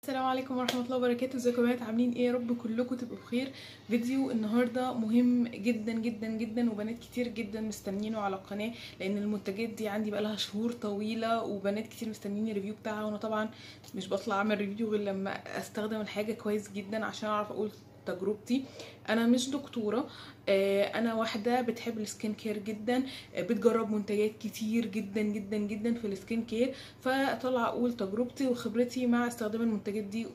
السلام عليكم ورحمة الله وبركاته ازيكم يا بنات عاملين ايه يا رب كلكم تبقوا بخير فيديو النهاردة مهم جدا جدا جدا وبنات كتير جدا مستنيينه على القناة لان المنتجات دي عندي بقالها شهور طويلة وبنات كتير مستنيين الريفيو بتاعها وانا طبعا مش بطلع اعمل ريفيو غير لما استخدم الحاجة كويس جدا عشان اعرف اقول تجربتي انا مش دكتوره انا واحده بتحب السكين كير جدا بتجرب منتجات كتير جدا جدا جدا في السكين كير فطلع اقول تجربتي وخبرتي مع استخدام المنتجات دي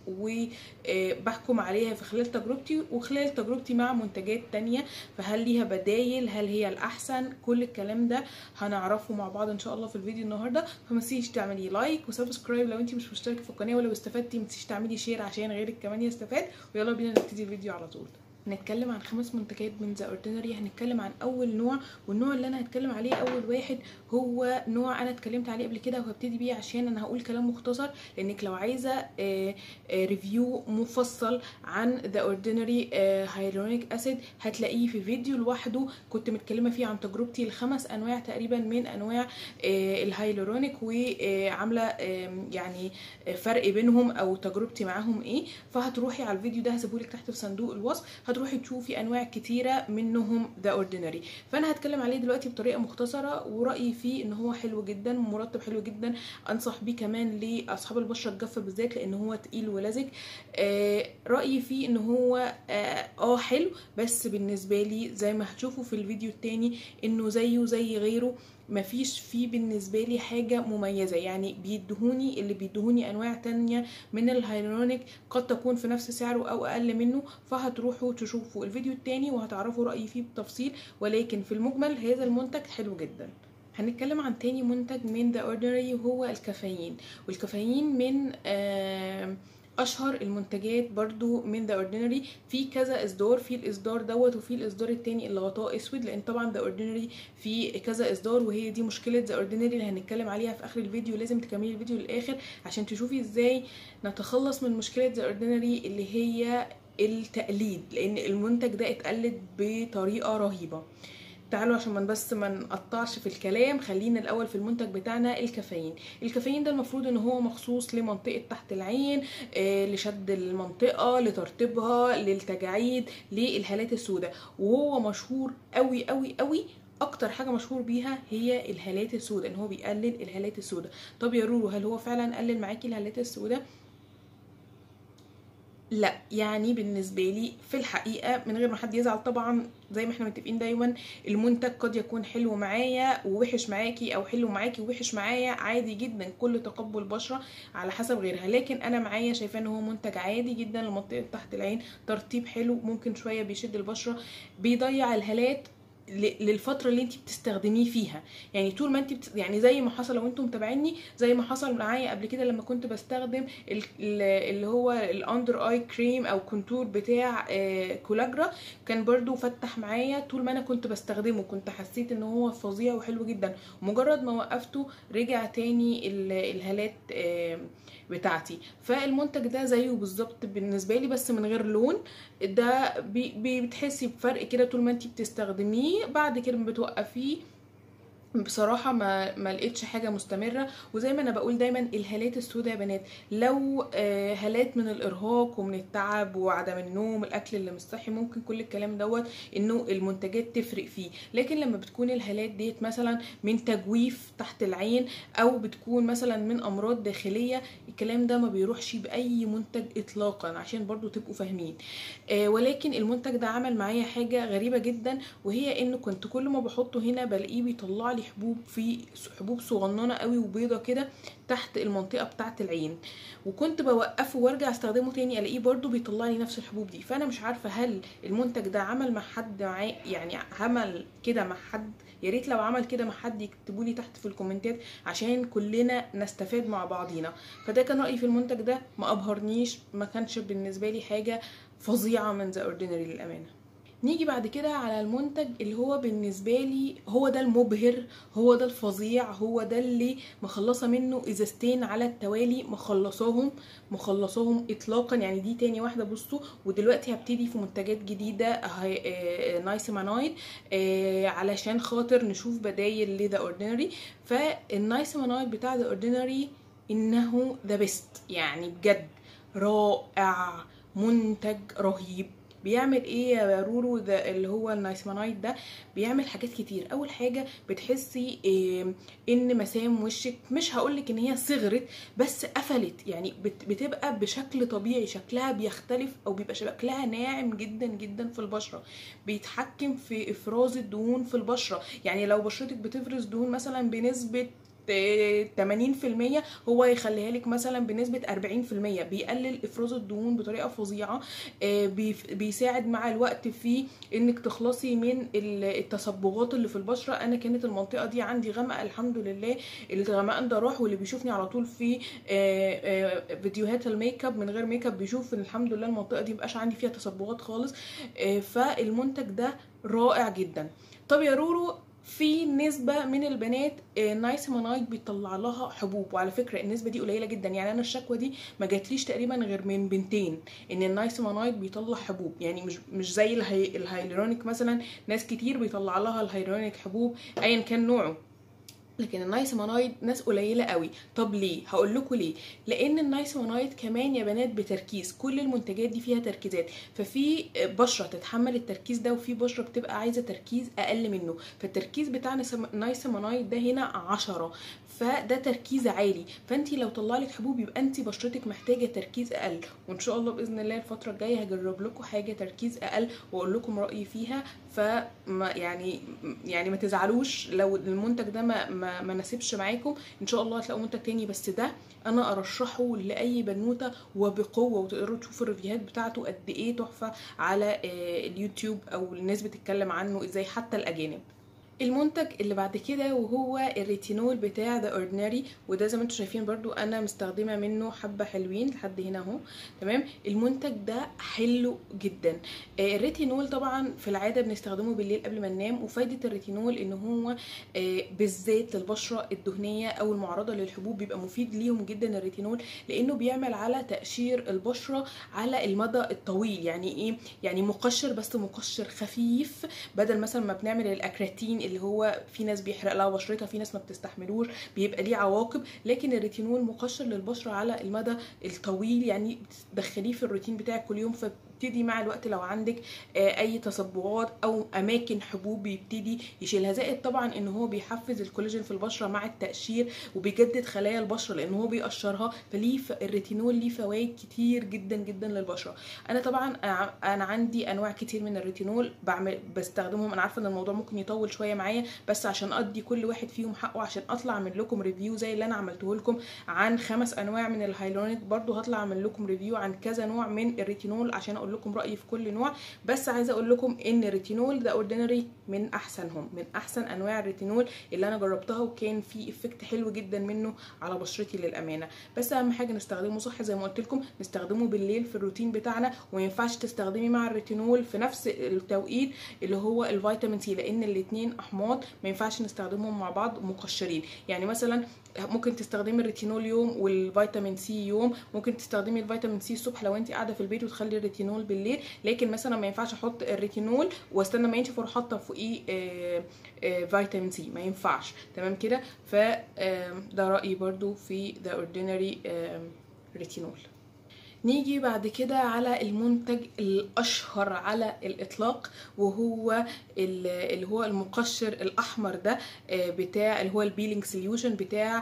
وبحكم عليها في خلال تجربتي وخلال تجربتي مع منتجات تانية فهل ليها بدايل هل هي الاحسن كل الكلام ده هنعرفه مع بعض ان شاء الله في الفيديو النهارده فما تنسيش تعملي لايك وسبسكرايب لو انت مش مشتركه في القناه ولو استفدتي ما تنسيش تعملي شير عشان غيرك كمان يستفاد ويلا بينا نبتدي الفيديو على طول هنتكلم عن خمس منتجات من ذا اوردينري هنتكلم عن اول نوع والنوع اللي انا هتكلم عليه اول واحد هو نوع انا اتكلمت عليه قبل كده وهبتدي بيه عشان انا هقول كلام مختصر لانك لو عايزه ريفيو مفصل عن ذا اوردينري هايلورونيك اسيد هتلاقيه في فيديو لوحده كنت متكلمه فيه عن تجربتي لخمس انواع تقريبا من انواع الهايلورونيك وعامله يعني فرق بينهم او تجربتي معاهم ايه فهتروحي على الفيديو ده هسيبهولك تحت في صندوق الوصف هتروحي تشوفي انواع كتيره منهم ذا اوردينري فانا هتكلم عليه دلوقتي بطريقه مختصره ورايي فيه ان هو حلو جدا ومرطب حلو جدا انصح بيه كمان لاصحاب البشره الجافه بالذات لان هو تقيل ولزج آه رايي فيه ان هو اه, آه حلو بس بالنسبه لي زي ما هتشوفوا في الفيديو التاني انه زيه زي غيره مفيش فيه بالنسبة لي حاجة مميزة يعني بيدهوني اللي بيدهوني أنواع تانية من الهايلورونيك قد تكون في نفس سعره أو أقل منه فهتروحوا تشوفوا الفيديو التاني وهتعرفوا رأيي فيه بالتفصيل ولكن في المجمل هذا المنتج حلو جدا هنتكلم عن تاني منتج من ذا اوردينري وهو الكافيين والكافيين من آه اشهر المنتجات برضو من ذا اوردينري في كذا اصدار في الاصدار دوت وفي الاصدار التاني اللي غطاه اسود لان طبعا ذا اوردينري في كذا اصدار وهي دي مشكله ذا اوردينري اللي هنتكلم عليها في اخر الفيديو لازم تكملي الفيديو للاخر عشان تشوفي ازاي نتخلص من مشكله ذا اوردينري اللي هي التقليد لان المنتج ده اتقلد بطريقه رهيبه تعالوا عشان ما بس ما نقطعش في الكلام خلينا الاول في المنتج بتاعنا الكافيين الكافيين ده المفروض ان هو مخصوص لمنطقه تحت العين آه لشد المنطقه لترطيبها للتجاعيد للهالات السوداء وهو مشهور قوي قوي قوي اكتر حاجه مشهور بيها هي الهالات السوداء ان هو بيقلل الهالات السوداء طب يا رورو هل هو فعلا قلل معاكي الهالات السوداء لا يعني بالنسبه لي في الحقيقه من غير ما حد يزعل طبعا زي ما احنا متفقين دايما المنتج قد يكون حلو معايا ووحش معاكي او حلو معاكي ووحش معايا عادي جدا كل تقبل بشره على حسب غيرها لكن انا معايا شايفاه ان هو منتج عادي جدا لمنطقه تحت العين ترطيب حلو ممكن شويه بيشد البشره بيضيع الهالات للفتره اللي انت بتستخدميه فيها يعني طول ما انت بت... يعني زي ما حصل لو انتم متابعيني زي ما حصل معايا قبل كده لما كنت بستخدم ال... اللي هو الاندر اي كريم او كونتور بتاع آه كولاجرا كان برضو فتح معايا طول ما انا كنت بستخدمه كنت حسيت ان هو فظيع وحلو جدا مجرد ما وقفته رجع تاني ال... الهالات آه بتاعتي فالمنتج ده زيه بالظبط بالنسبه لي بس من غير لون ده بي بتحسي بفرق كده طول ما انت بتستخدميه بعد كده بتوقفيه بصراحة ما ما لقيتش حاجة مستمرة وزي ما انا بقول دايما الهالات السوداء يا بنات لو آه هالات من الارهاق ومن التعب وعدم النوم الاكل اللي مش صحي ممكن كل الكلام دوت انه المنتجات تفرق فيه لكن لما بتكون الهالات ديت مثلا من تجويف تحت العين او بتكون مثلا من امراض داخلية الكلام ده ما بيروحش باي منتج اطلاقا عشان برضو تبقوا فاهمين آه ولكن المنتج ده عمل معايا حاجة غريبة جدا وهي انه كنت كل ما بحطه هنا بلاقيه بيطلع لي حبوب في حبوب صغننه قوي وبيضه كده تحت المنطقه بتاعه العين وكنت بوقفه وارجع استخدمه تاني الاقيه برده بيطلع لي نفس الحبوب دي فانا مش عارفه هل المنتج ده عمل مع حد معاه يعني عمل كده مع حد يا ريت لو عمل كده مع حد يكتبوا لي تحت في الكومنتات عشان كلنا نستفاد مع بعضينا فده كان رايي في المنتج ده ما ابهرنيش ما كانش بالنسبه لي حاجه فظيعه من ذا اوردينري للامانه نيجي بعد كده على المنتج اللي هو بالنسبه لي هو ده المبهر هو ده الفظيع هو ده اللي مخلصه منه ازازتين على التوالي مخلصاهم مخلصاهم اطلاقا يعني دي تاني واحده بصوا ودلوقتي هبتدي في منتجات جديده نايسيمانايد علشان خاطر نشوف بدايل لذا اوردينري فالنايسيمانايد بتاع ذا اوردينري انه ذا بيست يعني بجد رائع منتج رهيب بيعمل ايه يا رورو ده اللي هو النايسمانايت ده بيعمل حاجات كتير اول حاجه بتحسي إيه ان مسام وشك مش هقولك ان هي صغرت بس قفلت يعني بت- بتبقى بشكل طبيعي شكلها بيختلف او بيبقى شكلها ناعم جدا جدا في البشره بيتحكم في افراز الدهون في البشره يعني لو بشرتك بتفرز دهون مثلا بنسبه آه، 80% هو يخليها لك مثلا بنسبه 40% بيقلل افراز الدهون بطريقه فظيعه آه، بيف- بيساعد مع الوقت في انك تخلصي من ال- التصبغات اللي في البشره انا كانت المنطقه دي عندي غامقه الحمد لله الغمقان ده راح واللي بيشوفني على طول في آه، آه، فيديوهات الميك اب من غير ميك اب بيشوف ان الحمد لله المنطقه دي مبقاش عندي فيها تصبغات خالص آه، فالمنتج ده رائع جدا طب يا رورو في نسبة من البنات آه، نايسيمانايت بيطلع لها حبوب وعلى فكرة النسبة دي قليلة جدا يعني أنا الشكوى دي ما جاتليش تقريبا غير من بنتين إن النايسيمانايت بيطلع حبوب يعني مش مش زي الهي... الهيلورونيك مثلا ناس كتير بيطلع لها الهيلورونيك حبوب أيا كان نوعه لكن النايسيمانايد ناس قليله قوي طب ليه هقول لكم ليه لان النايسيمانايد كمان يا بنات بتركيز كل المنتجات دي فيها تركيزات ففي بشره تتحمل التركيز ده وفي بشره بتبقى عايزه تركيز اقل منه فالتركيز بتاع النايسيمانايد ده هنا عشرة فده تركيز عالي فانت لو طلع لك حبوب يبقى انت بشرتك محتاجه تركيز اقل وان شاء الله باذن الله الفتره الجايه هجرب لكم حاجه تركيز اقل واقول لكم رايي فيها فما يعني يعني ما تزعلوش لو المنتج ده ما ما, ما ناسبش معاكم ان شاء الله هتلاقوا منتج تاني بس ده انا ارشحه لاي بنوته وبقوه وتقدروا تشوفوا الريفيوهات بتاعته قد ايه تحفه على آه، اليوتيوب او الناس بتتكلم عنه ازاي حتى الاجانب المنتج اللي بعد كده وهو الريتينول بتاع ذا اوردينري وده زي ما انتم شايفين برضو انا مستخدمه منه حبه حلوين لحد هنا اهو تمام المنتج ده حلو جدا آه، الريتينول طبعا في العاده بنستخدمه بالليل قبل ما ننام وفايده الريتينول ان هو آه، بالذات للبشره الدهنيه او المعرضه للحبوب بيبقى مفيد ليهم جدا الريتينول لانه بيعمل على تقشير البشره على المدى الطويل يعني ايه يعني مقشر بس مقشر خفيف بدل مثلا ما بنعمل الاكراتين اللي هو في ناس بيحرق لها بشرتها في ناس ما بتستحملوش بيبقى ليه عواقب لكن الريتينول مقشر للبشره على المدى الطويل يعني بتدخليه في الروتين بتاعك كل يوم فبتبتدي مع الوقت لو عندك آه، اي تصبغات او اماكن حبوب بيبتدي يشيلها زائد طبعا ان هو بيحفز الكولاجين في البشره مع التقشير وبيجدد خلايا البشره لان هو بيقشرها فليه ف- الريتينول ليه فوائد كتير جدا جدا للبشره انا طبعا أع- انا عندي انواع كتير من الريتينول بعمل بستخدمهم انا عارفه ان الموضوع ممكن يطول شويه معايا بس عشان ادي كل واحد فيهم حقه عشان اطلع اعمل لكم ريفيو زي اللي انا عملته لكم عن خمس انواع من الهايلورونيك برضو هطلع اعمل لكم ريفيو عن كذا نوع من الريتينول عشان اقول لكم رايي في كل نوع بس عايزه اقول لكم ان الريتينول ده اوردينري من احسنهم من احسن انواع الريتينول اللي انا جربتها وكان في افكت حلو جدا منه على بشرتي للامانه بس اهم حاجه نستخدمه صح زي ما قلت لكم نستخدمه بالليل في الروتين بتاعنا وما ينفعش تستخدمي مع الريتينول في نفس التوقيت اللي هو الفيتامين سي لان الاثنين احماض ما ينفعش نستخدمهم مع بعض مقشرين يعني مثلا ممكن تستخدمي الريتينول يوم والفيتامين سي يوم ممكن تستخدمي الفيتامين سي الصبح لو انت قاعده في البيت وتخلي الريتينول بالليل لكن مثلا ما ينفعش احط الريتينول واستنى ما ينشف واروح حاطه فوقيه آه، آه، فيتامين سي ما ينفعش تمام كده ف آم، ده رايي برضو في ذا اوردينري ريتينول نيجي بعد كده على المنتج الاشهر على الاطلاق وهو ال- اللي هو المقشر الاحمر ده آه، بتاع اللي هو البيلينج سوليوشن بتاع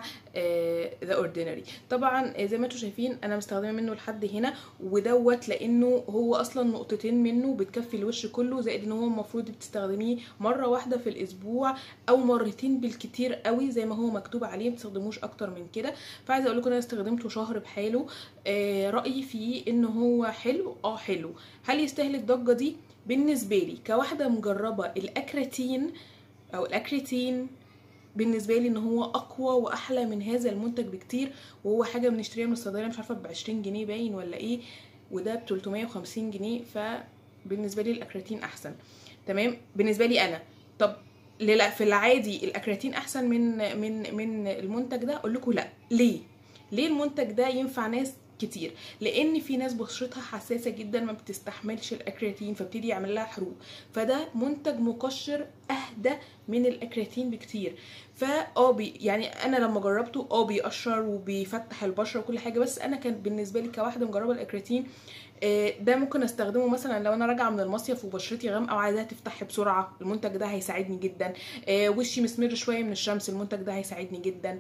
ذا اوردينري طبعا آه، زي ما انتم شايفين انا مستخدمه منه لحد هنا ودوت لانه هو اصلا نقطتين منه بتكفي الوش كله زائد ان هو المفروض بتستخدميه مره واحده في الاسبوع او مرتين بالكتير قوي زي ما هو مكتوب عليه ما تستخدموش اكتر من كده فعايزه اقول لكم انا استخدمته شهر بحاله آه، رايي فيه ان هو حلو اه حلو هل يستاهل الضجه دي بالنسبه لي كواحده مجربه الاكراتين او الاكريتين بالنسبه لي ان هو اقوى واحلى من هذا المنتج بكتير وهو حاجه بنشتريها من الصيدليه مش عارفه ب 20 جنيه باين ولا ايه وده ب 350 جنيه فبالنسبه لي الاكراتين احسن تمام بالنسبه لي انا طب للا- في العادي الاكراتين احسن من من من المنتج ده اقول لكم لا ليه ليه المنتج ده ينفع ناس كتير لان في ناس بشرتها حساسه جدا ما بتستحملش الاكرياتين فبتدي يعمل لها حروق فده منتج مقشر اهدى من الاكرياتين بكتير فا اه بي يعني انا لما جربته اه بيقشر وبيفتح البشره وكل حاجه بس انا كان بالنسبه لي كواحده مجربه الاكرياتين آه، ده ممكن استخدمه مثلا لو انا راجعه من المصيف وبشرتي غامقه وعايزاها تفتح بسرعه المنتج ده هيساعدني جدا آه، وشي مسمر شويه من الشمس المنتج ده هيساعدني جدا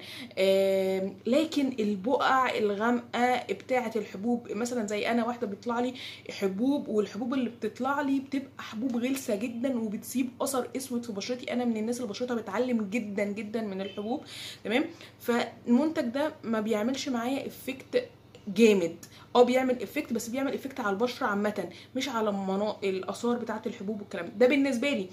آه، لكن البقع الغامقه بتاعه الحبوب مثلا زي انا واحده بيطلع لي حبوب والحبوب اللي بتطلع لي بتبقى حبوب غلسه جدا وبتسيب اثر اسود في بشرتي انا من الناس اللي بشرتها بتعلم جدا جدا من الحبوب تمام فالمنتج ده ما بيعملش معايا افكت جامد اه بيعمل افكت بس بيعمل افكت على البشره عامه مش على المناطق الاثار بتاعه الحبوب والكلام ده بالنسبه لي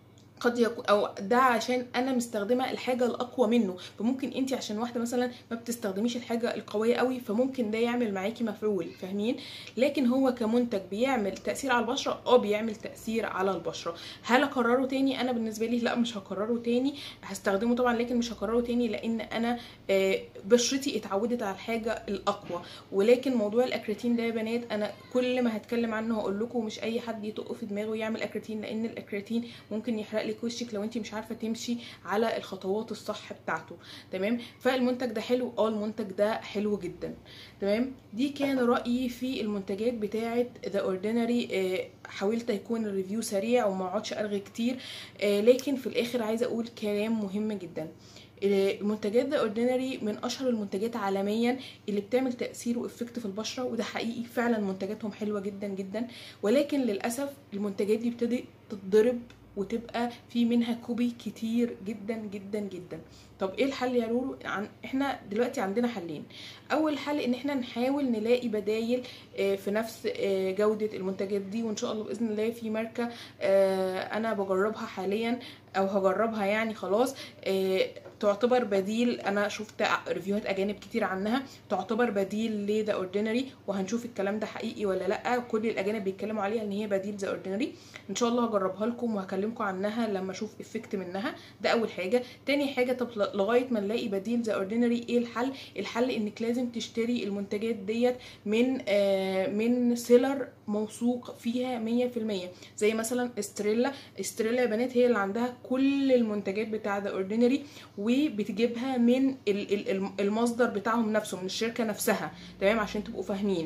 قد يكون او ده عشان انا مستخدمه الحاجه الاقوى منه فممكن انت عشان واحده مثلا ما بتستخدميش الحاجه القويه قوي فممكن ده يعمل معاكي مفعول فاهمين لكن هو كمنتج بيعمل تاثير على البشره اه بيعمل تاثير على البشره هل اكرره تاني انا بالنسبه لي لا مش هكرره تاني هستخدمه طبعا لكن مش هكرره تاني لان انا آه، بشرتي اتعودت على الحاجه الاقوى ولكن موضوع الاكريتين ده يا بنات انا كل ما هتكلم عنه هقول لكم مش اي حد يطق في دماغه يعمل اكريتين لان الاكريتين ممكن يحرق لك وشك لو انت مش عارفه تمشي على الخطوات الصح بتاعته تمام فالمنتج ده حلو اه المنتج ده حلو جدا تمام دي كان رايي في المنتجات بتاعه ذا اوردينري حاولت يكون الريفيو سريع وما اقعدش ارغي كتير آه، لكن في الاخر عايزه اقول كلام مهم جدا المنتجات ذا اوردينري من اشهر المنتجات عالميا اللي بتعمل تاثير وافكت في البشره وده حقيقي فعلا منتجاتهم حلوه جدا جدا ولكن للاسف المنتجات دي ابتدت تتضرب وتبقى في منها كوبي كتير جدا جدا جدا طب ايه الحل يا لولو عن احنا دلوقتي عندنا حلين اول حل ان احنا نحاول نلاقي بدايل آه، في نفس آه، جودة المنتجات دي وان شاء الله باذن الله في ماركة آه، انا بجربها حاليا او هجربها يعني خلاص آه، تعتبر بديل انا شفت ريفيوهات اجانب كتير عنها تعتبر بديل لذا اوردينري وهنشوف الكلام ده حقيقي ولا لا كل الاجانب بيتكلموا عليها ان هي بديل ذا اوردينري ان شاء الله هجربها لكم وهكلمكم عنها لما اشوف افكت منها ده اول حاجه تاني حاجه طب لغايه ما نلاقي بديل ذا اوردينري ايه الحل الحل انك لازم تشتري المنتجات ديت من آه من سيلر موثوق فيها 100% زي مثلا استريلا استريلا يا بنات هي اللي عندها كل المنتجات بتاع ذا اوردينري وبتجيبها من ال- ال- الم- المصدر بتاعهم نفسه من الشركه نفسها تمام عشان تبقوا فاهمين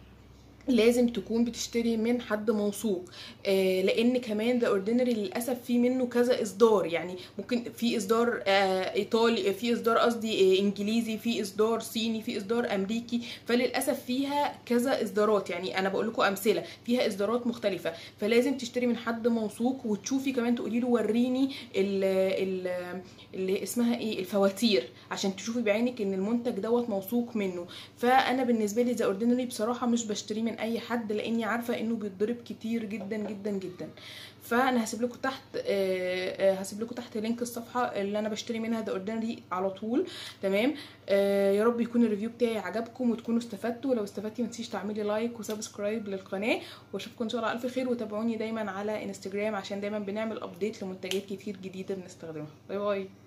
لازم تكون بتشتري من حد موثوق آه لان كمان ذا اوردينري للاسف في منه كذا اصدار يعني ممكن في اصدار آه ايطالي في اصدار قصدي آه انجليزي في اصدار صيني في اصدار امريكي فللاسف فيها كذا اصدارات يعني انا بقول لكم امثله فيها اصدارات مختلفه فلازم تشتري من حد موثوق وتشوفي كمان تقولي له وريني ال ال اللي اسمها ايه الفواتير عشان تشوفي بعينك ان المنتج دوت موثوق منه فانا بالنسبه لي ذا اوردينري بصراحه مش بشتريه من اي حد لاني عارفه انه بيتضرب كتير جدا جدا جدا فانا هسيب لكم تحت آه، آه، هسيب لكم تحت لينك الصفحه اللي انا بشتري منها ذا اوردينري على طول تمام آه، يا رب يكون الريفيو بتاعي عجبكم وتكونوا استفدتوا ولو استفدتي ما تنسيش تعملي لايك وسبسكرايب للقناه واشوفكم ان شاء الله على الف خير وتابعوني دايما على انستجرام عشان دايما بنعمل ابديت لمنتجات كتير جديده بنستخدمها باي باي